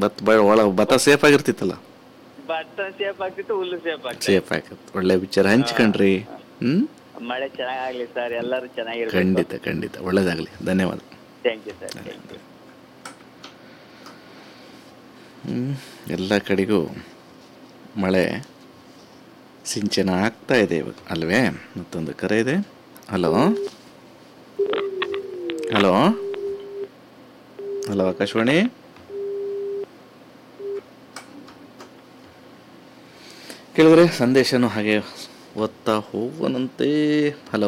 ಭತ್ತ ಬ ಒಳ ಭತ್ತ ಸೇಫ್ ಆಗಿರ್ತಿತ್ತಲ್ಲ ಭತ್ತ ಸೇಫ್ ಆಗ್ತಿತ್ತು ಹುಲ್ಲು ಸೇಫ್ ಆಗ್ತಿತ್ತು ಸೇಫ್ ಆಗಿತ್ತು ಒಳ್ಳೆ ವಿಚಾರ ಹಂಚ್ಕೊಂಡ್ರಿ ಹ್ಮ್ ಮಳೆ ಚೆನ್ನಾಗಾಗ್ಲಿ ಸರ್ ಎಲ್ಲರೂ ಚೆನ್ನಾಗಿರ್ಬೇಕು ಖಂಡಿತ ಖಂಡಿತ ಒಳ್ಳೇದಾಗಲಿ ಧನ್ಯವಾದ thank you sir thank you hmm, ಎಲ್ಲ ಕಡೆಗೂ ಮಳೆ ಸಿಂಚನ ಆಗ್ತಾ ಇದೆ ಇವಾಗ ಅಲ್ವೇ ಮತ್ತೊಂದು ಕರೆ ಇದೆ ಹಲೋ ಹಲೋ ಹಲೋ ಆಕಾಶವಾಣಿ ಕೇಳಿದ್ರೆ ಸಂದೇಶನೂ ಹಾಗೆ ಓದ್ತಾ ಹೋಗೋಣಂತೆ ಹಲೋ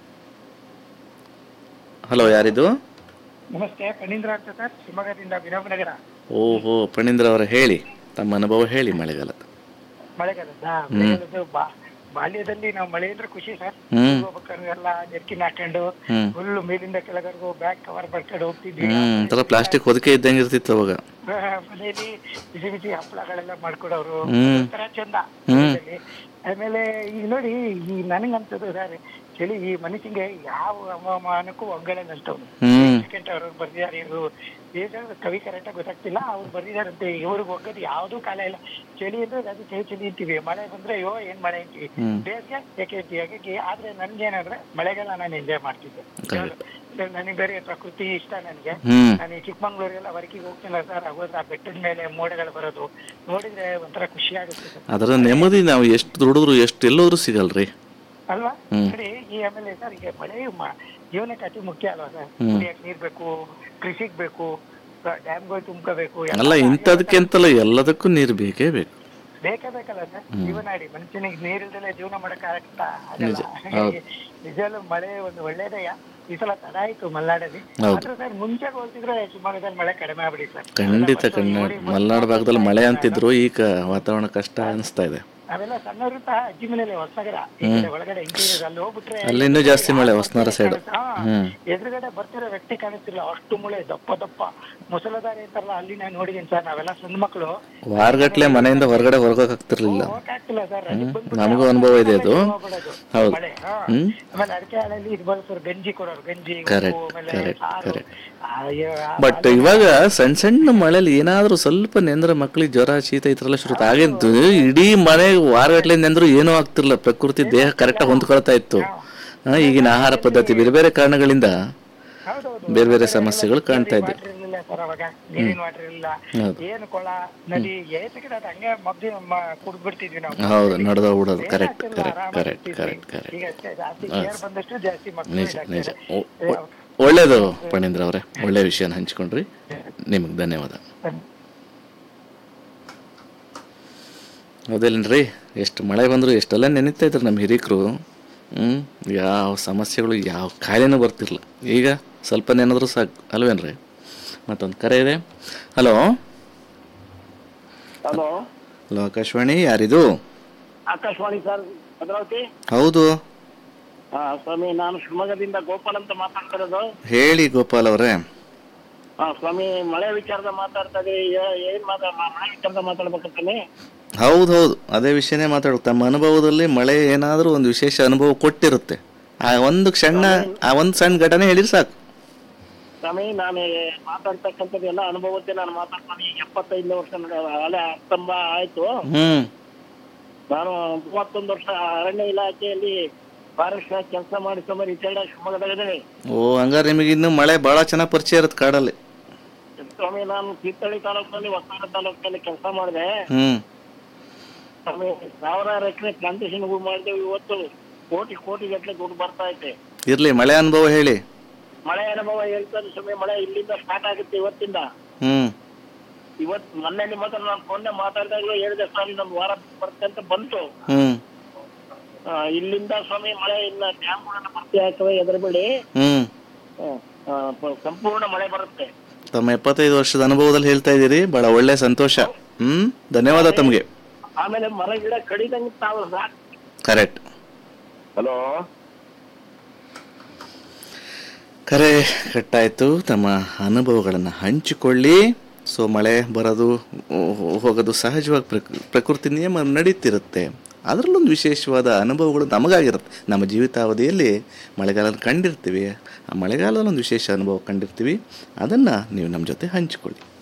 ಹಲೋ ಯಾರಿದು ನಮಸ್ತೆ ಫಣೀಂದ್ರ ಅಂತ ಸರ್ ಶಿವಮೊಗ್ಗದಿಂದ ವಿನೋಬನಗರ ಓಹೋ ಪಣೀಂದ್ರ ಅವರ ಹೇಳಿ ತಮ್ಮ ಅನುಭವ ಹೇಳಿ ಮಳೆಗಾಲದ ಮಳೆಗಾಲದ ಮಳೆಗಾಲದ ಬಾ- ಬಾಲ್ಯದಲ್ಲಿ ನಾವು ಮಳೆ ಅಂದ್ರೆ ಖುಷಿ ಸರ್ ಹ್ಮ್ ಹೋಗ್ಬೇಕಾದ್ರೆ ಎಲ್ಲ ಜರ್ಕಿನ್ ಹಾಕೊಂಡು ಹ್ಮ್ ಫುಲ್ ಮೇಲಿಂದ ಕೆಳಗರೆಗೂ ಬ್ಯಾಗ್ ಕವರ್ ಮಾಡ್ಕೊಂಡು ಹೋಗ್ತಿದ್ವಿ ಹ್ಮ್ ಒಂಥರ ಪ್ಲಾಸ್ಟಿಕ್ ಹೊದಿಕೆ ಇದ್ದಂಗೆ ಇರ್ತಿತ್ತು ಅವಾಗ ಆ, ಮನೆಯಲ್ಲಿ ಬಿಸಿ ಬಿಸಿ ಹಪ್ಪಳಗಳೆಲ್ಲ ಮಾಡ್ಕೊಡೋರು ಹ್ಮ್. ಒಂಥರ ಚಂದ ಹ್ಮ್. ಮಳೆಯಲ್ಲಿ. ಆಮೇಲೆ ಈಗ ನೋಡಿ ಈ ನನಗಂತದ್ದು ಸರ್ ಚಳಿ ಈ ಮನುಷ್ಯಂಗೆ ಯಾವ ಹವಾಮಾನಕ್ಕೂ ಒಗ್ಗರಣಂತವ್ನು ಹ್ಮ್ ಸೆಕೆಂಡ್ ಅವರು ಬರ್ದಿದ್ದಾರೆ ಇವರು ಏನು ಕವಿ ಕರೆಕ್ಟಾಗಿ ಗೊತ್ತಾಗ್ತಿಲ್ಲ ಅವ್ರು ಬರ್ದಿದಾರಂತೆ ಇವ್ರಿಗೆ ಒಗ್ಗದು ಯಾವ್ದೂ ಕಾಲ ಇಲ್ಲ ಚಳಿ ಅಂದ್ರೆ ಅದು ಚಳಿ ಚಳಿ ಅಂತೀವಿ ಮಳೆ ಬಂದ್ರೆ ಅಯ್ಯೋ ಏನ್ ಮಳೆ ಅಂತೀವಿ ಹ್ಮ್. ಬೇಸಿಗೆ ಯಾಕೆ ಅಂತೀವಿ ಹಾಗಾಗಿ ಆದ್ರೆ ನನ್ಗೇನಂದ್ರೆ ಮಳೆಗಾಲ ನಾನು ಎಂಜಾಯ್ ಮಾಡ್ತಿದ್ದೆ Correct. ನನಗೆ ಬೇರೆ ಪ್ರಕೃತಿ ಇಷ್ಟ ನನಗೆ ಹ್ಮ್ ನಾನು ಈ ಚಿಕ್ಕಮಂಗ್ಳೂರಿಗೆಲ್ಲ ವರ್ಕಿಗೆ ಹೋಗ್ತಿಲ್ಲ ಸರ್ ಹೋದ್ರೆ ಆ ಬೆಟ್ಟದ ಮೇಲೆ ಮೋಡಗಳು ಬರೋದು ನೋಡಿದ್ರೆ ಒಂಥರ ಖುಷಿ ಆಗುತ್ತೆ ಸರ್ ಅದರ ನೆಮ್ಮದಿ ನಾವು ಎಷ್ಟು ದುಡಿದ್ರು ಎಷ್ಟು ಎಲ್ಲೋದ್ರೂ ಸಿಗಲ್ರಿ ಅಲ್ವಾ ಹ್ಮ್. ನೋಡಿ ಈ ಆಮೇಲೆ ಸರ್ ಈಗ ಮಳೆ ಮ- ಜೀವನಕ್ಕೆ ಅತಿ ಮುಖ್ಯ ಅಲ್ವಾ ಸರ್ ಹ್ಮ್. ಕುಡಿಯಕ್ ನೀರ್ ಬೇಕು ಕೃಷಿಗ್ ಬೇಕು ಡ್ಯಾಮ್ಗಳು ತುಂಬ್ಕೋಬೇಕು ಎಲ್ಲ ಅಲ್ಲ ಇಂಥದಕ್ಕೆ ಅಂತಲ್ಲ ಎಲ್ಲದಕ್ಕೂ ನೀರು ಬೇಕೇ ಬೇಕು ಬೇಕೇ ಬೇಕಲ್ಲ ಸರ್ ಜೀವನಾಡಿ ಮನುಷ್ಯನಿಗೆ ನೀರಿಲ್ದಲೆ ಜೀವನ ಮಾಡಕ್ ಆಗತ್ತಾ ಆಗಲ್ಲ ನಿಜ, ಹಾಗಾಗಿ ನಿಜವಾಗ್ಲೂ ಮಳೆ ಒಂದು ಒಳ್ಳೇದಯ್ಯ ಈ ಸಲ ತಡ ಆಯ್ತು ಮಲ್ನಾಡಲ್ಲಿ ಹೌದು. ಆದ್ರೆ ಸರ್ ಮುಂಚೆ ಹೋಲ್ಸಿದ್ರೆ ಶಿವಮೊಗ್ಗದಲ್ಲಿ ಮಳೆ ಕಡಿಮೆ ಆಗ್ಬಿಡಿ ಸರ್ ಖಂಡಿತ ಕಣ್ಣ ಮಲೆನಾಡು ಭಾಗದಲ್ಲಿ ಮಳೆ ಅಂತಿದ್ರು ಈಗ ವಾತಾವರಣ ಕಷ್ಟ ಅನಿಸ್ತಾ ಇದೆ ನಾವೆಲ್ಲ ಸಣ್ಣವರಿಂದ ಅಜ್ಜಿ ಮನೇಲಿ ಹೊಸನಗರ ಈ ಕಡೆ ಒಳಗಡೆ ಇಂಟೀರಿಯರ್ ಅಲ್ಲಿ ಹೋಗ್ಬಿಟ್ರೆ ಅಲ್ಲಿ ಇನ್ನೂ ಜಾಸ್ತಿ ಮಳೆ ಹೊಸನಗರ ಸೈಡ್ ಹಾ, ಹ್ಮ್ ಎದುರುಗಡೆ ಬರ್ತಿರೋ ವ್ಯಕ್ತಿ ಕಾಣಿಸ್ತಿಲ್ಲ ಅಷ್ಟು ಮುಳೆ ದಪ್ಪ ದಪ್ಪ ಮುಸಲಧಾರೆ ಅಂತಾರಲ್ಲ ಅಲ್ಲಿ ನಾನು ನೋಡಿದೀನಿ ಸರ್ ನಾವೆಲ್ಲ ಸಣ್ಣ ಮಕ್ಕಳು ವಾರಗಟ್ಲೆ ಮನೆಯಿಂದ ಹೊರಗಡೆ ಹೊರಗೋಕ್ಕಾಗ್ತಿರ್ಲಿಲ್ಲ ಹೋಗಕ್ಕಾಗ್ತಿಲ್ಲ ಸರ್ ರಜೆಗ್ ಬಂದ್ಬಿಟ್ರೆ ನಮಗೂ ಅನುಭವ ಇದೆ ಅದು ಹೋಗ್ಬಿಡೋದು. ಹೌದು ಮಳೆ ಹಾ. ಹ್ಮ್ ಆಮೇಲೆ ಅಡಿಕೆ ಹಾಳಲ್ಲಿ ಇದು ಬಳಸೋರು ಗಂಜಿ ಕೊಡೋರು ಗಂಜಿ Correct, ಉಪ್ಪು ಆಮೇಲೆ correct, ಸಾರು correct. ಅಯ್ಯೋ, ಆ ಬಟ್ ಇವಾಗ ಸಣ್ಣ ಸಣ್ಣ ಮಳೆಲಿ ಏನಾದ್ರೂ ಸ್ವಲ್ಪ ನೆಂದ್ರೆ ಮಕ್ಳಿಗೆ ಜ್ವರ ಶೀತ ಈ ಥರ ಎಲ್ಲ ಶುರು ಆಗಿದ್ದು ಇಡೀ ಮನೆ ವಾರಗಟ್ಲೆ ನೆಂದ್ರು ಏನೂ ಆಗ್ತಿರ್ಲಿಲ್ಲ ಪ್ರಕೃತಿ ದೇಹ ಕರೆಕ್ಟಾಗಿ ಹೊಂದ್ಕೊಳ್ತಾ ಇತ್ತು ಆ, ಈಗಿನ ಆಹಾರ ಪದ್ಧತಿ ಬೇರೆ ಬೇರೆ ಕಾರಣಗಳಿಂದ ಹೌದೌದು ಬೇರೆ ಬೇರೆ ಸಮಸ್ಯೆಗಳು ಕಾಣ್ತಾ ಇದ್ದೆ ವಾಟರ್ ಇರ್ಲಿಲ್ಲ ಸರ್ ಅವಾಗ ನೀರಿನ ವಾಟರ್ ಇರಲಿಲ್ಲ ಹೌದು. ಏನು ಕೊಳ ನದಿ ಏತಕ್ಕೆ ಅದು ಹಂಗೆ ಮಗ್ಗಿ ಕುಡ್ದು ಬಿಡ್ತಿದ್ವಿ ನಾವು ಹೌದು ನಡೆದ ಬಿಡೋದು ಏನ್ ಕರೆಕ್ಟ್ ಆಗ್ತಿಲ್ಲ, ಕರೆಕ್ಟ್ ಆರಾಮಾಗಿ ಕರೆಕ್ಟ್ ಇರ್ತಿದ್ವಿ. ಕರೆಕ್ಟ್ ಕರೆಕ್ಟ್ ಈಗ ಅಷ್ಟೇ ಜಾಸ್ತಿ ಕೇರ್ ಬಂದಷ್ಟು ಜಾಸ್ತಿ ಮಕ್ಕಳು ನಿಜ ನಿಜ ಇದಾಗ್ತಾರೆ. ಒ- ಒ- ಒಳ್ಳೇದು ಪಣೀಂದ್ರ ಅವರೇ ಒಳ್ಳೆ ವಿಷಯನ ಹಂಚ್ಕೊಂಡ್ರಿ ನಿಮಗೆ ಧನ್ಯವಾದ ಹೌದಿಲ್ಲನ್ರಿ ಎಷ್ಟು ಮಳೆ ಬಂದರೂ ಎಷ್ಟೆಲ್ಲ ನೆನೀತಾ ಇದ್ರು ನಮ್ಮ ಹಿರಿಕರು ಹ್ಞೂ ಯಾವ ಸಮಸ್ಯೆಗಳು ಯಾವ ಕಾಯಿಲೆನೂ ಬರ್ತಿರ್ಲಿಲ್ಲ ಈಗ ಸ್ವಲ್ಪ ನೆನೆದ್ರು ಸಾಕು ಅಲ್ವೇನ್ರಿ ಮತ್ತೊಂದು ಕರೆ ಇದೆ ಹಲೋ ಹಲೋ ಹಲೋ ಆಕಾಶವಾಣಿ ಯಾರಿದು ಆಕಾಶವಾಣಿ ಸರ್ ಭದ್ರಾವತಿ ಹೌದು ಹಾ ಸ್ವಾಮಿ ನಾನು ಶಿವಮೊಗ್ಗದಿಂದ ಗೋಪಾಲ್ ಅಂತ ಮಾತಾಡ್ತಿರೋದು ಹೇಳಿ ಗೋಪಾಲ್ ಅವರೇ ಹಾ ಸ್ವಾಮಿ ಮಳೆ ವಿಚಾರದ ಮಾತಾಡ್ತಾ ಇದ್ರಿ ಏ- ಏನ್ ಮಾತಾ ಮ- ಮಳೆ ವಿಚಾರದ ಮಾತಾಡ್ಬೇಕಂತಾನೆ ಹೌದು ಹೌದು ಅದೇ ವಿಷಯನೇ ಮಾತಾಡೋದು ತಮ್ಮ ಅನುಭವದಲ್ಲಿ ಮಳೆ ಏನಾದರೂ ಒಂದು ವಿಶೇಷ ಅನುಭವ ಕೊಟ್ಟಿರುತ್ತೆ ಆ ಒಂದು ಕ್ಷಣ ಆ ಒಂದು ಸಣ್ಣ ಘಟನೆ ಹೇಳಿದ್ರೆ ಸಾಕು ಸ್ವಾಮಿ ನಾನು ಮಾತಾಡ್ತಕ್ಕಂಥದ್ದು ಎಲ್ಲ ಅನುಭವಕ್ಕೆ ನಾನು ಮಾತಾಡ್ತಾನೆ ಈಗ ಎಪ್ಪತ್ತೈದನೇ ವರ್ಷ ನಡೆಯೋದು ಅಲ್ಲೇ ಹತ್ತೊಂಬ ಆಯ್ತು ಹ್ಮ್ ನಾನು ಮೂವತ್ತೊಂದು ವರ್ಷ ಅರಣ್ಯ ಇಲಾಖೆಯಲ್ಲಿ ಫಾರೆಸ್ಟ್ ಕೆಲಸ ಮಾಡಿ ಸ್ವಾಮಿ ರಿಟೈರ್ಡ್ ಆಗಿ ಶಿವಮೊಗ್ಗದಾಗ ಇದ್ದೀನಿ ಓ ಹಂಗಾರೆ ನಿಮಗೆ ಇನ್ನು ಮಳೆ ಭಾಳ ಚೆನ್ನಾಗಿ ಪರಿಚಯ ಇರುತ್ತೆ ಕಾಡಲ್ಲಿ ಸ್ವಾಮಿ ನಾನು ತೀರ್ಥಹಳ್ಳಿ ತಾಲೂಕಿನಲ್ಲಿ ಹೊಸನಗರ ತಾಲೂಕಿನಲ್ಲಿ ಕೆಲಸ ಮಾಡಿದೆ ಹ್ಮ್ ಸ್ವಾಮಿ ಸಾವಿರಾರು ಎಕರೆ ಪ್ಲಾಂಟೇಶನ್ಗಳು ಮಾಡಿದೆವು ಇವತ್ತು ಕೋಟಿ ಕೋಟಿ ಗಟ್ಟಲೆ ದುಡ್ಡು ಬರ್ತಾ ಐತೆ ಇರ್ಲಿ ಮಳೆ ಅನುಭವ ಹೇಳಿ ಮಳೆ ಅನುಭವ ಹೇಳ್ತಾರೆ ಸ್ವಾಮಿ ಮಳೆ ಇಲ್ಲಿಂದ ಸ್ಟಾರ್ಟ್ ಆಗುತ್ತೆ ಇವತ್ತಿಂದ ಹ್ಮ್ ಇವತ್ತು ಮೊನ್ನೆ ನಿಮ್ಮ ಹತ್ರ ನಾನು ಫೋನ್ನೇ ಮಾತಾಡಿದಾಗಲೂ ಹೇಳಿದೆ ಸ್ವಾಮಿ ನಮ್ಗೆ ವಾರ ಬರುತ್ತೆ ಅಂತ ಬಂತು ಹ್ಮ್ ಆ, ಇಲ್ಲಿಂದ ಸ್ವಾಮಿ ಮಳೆ ಇನ್ನ ಡ್ಯಾಮ್ಗಳನ್ನ ಭರ್ತಿ ಆಗ್ತವೆ ಎದುರುಬೇಡಿ ಹ್ಮ್ ಸಂಪೂರ್ಣ ಮಳೆ ಬರುತ್ತೆ ತಮ್ಮ ಎಪ್ಪತ್ತೈದು ವರ್ಷದ ಅನುಭವದಲ್ಲಿ ಹೇಳ್ತಾ ಇದ್ದೀರಿ ಬಹಳ ಒಳ್ಳೆ ಸಂತೋಷ ಹ್ಮ್ ಧನ್ಯವಾದ ತಮಗೆ ಆಮೇಲೆ ಮರ ಗಿಡ ಕಡಿದಂಗೆ ತಾವು ಸಾಕು ಕರೆಕ್ಟ್ ಹಲೋ ಕರೆ ಕಟ್ಟಾಯಿತು ತಮ್ಮ ಅನುಭವಗಳನ್ನು ಹಂಚಿಕೊಳ್ಳಿ ಸೊ ಮಳೆ ಬರೋದು ಹೋ- ಹೋಗೋದು ಸಹಜವಾಗಿ ಪ್ರಕ್ ಪ್ರಕೃತಿ ನಿಯಮ ನಡೀತಿರುತ್ತೆ ಅದರಲ್ಲೊಂದು ವಿಶೇಷವಾದ ಅನುಭವಗಳು ನಮಗಾಗಿರುತ್ತೆ ನಮ್ಮ ಜೀವಿತಾವಧಿಯಲ್ಲಿ ಮಳೆಗಾಲ ಕಂಡಿರ್ತೀವಿ ಆ ಮಳೆಗಾಲದಲ್ಲಿ ಒಂದು ವಿಶೇಷ ಅನುಭವ ಕಂಡಿರ್ತೀವಿ ಅದನ್ನು ನೀವು ನಮ್ಮ ಜೊತೆ ಹಂಚಿಕೊಳ್ಳಿ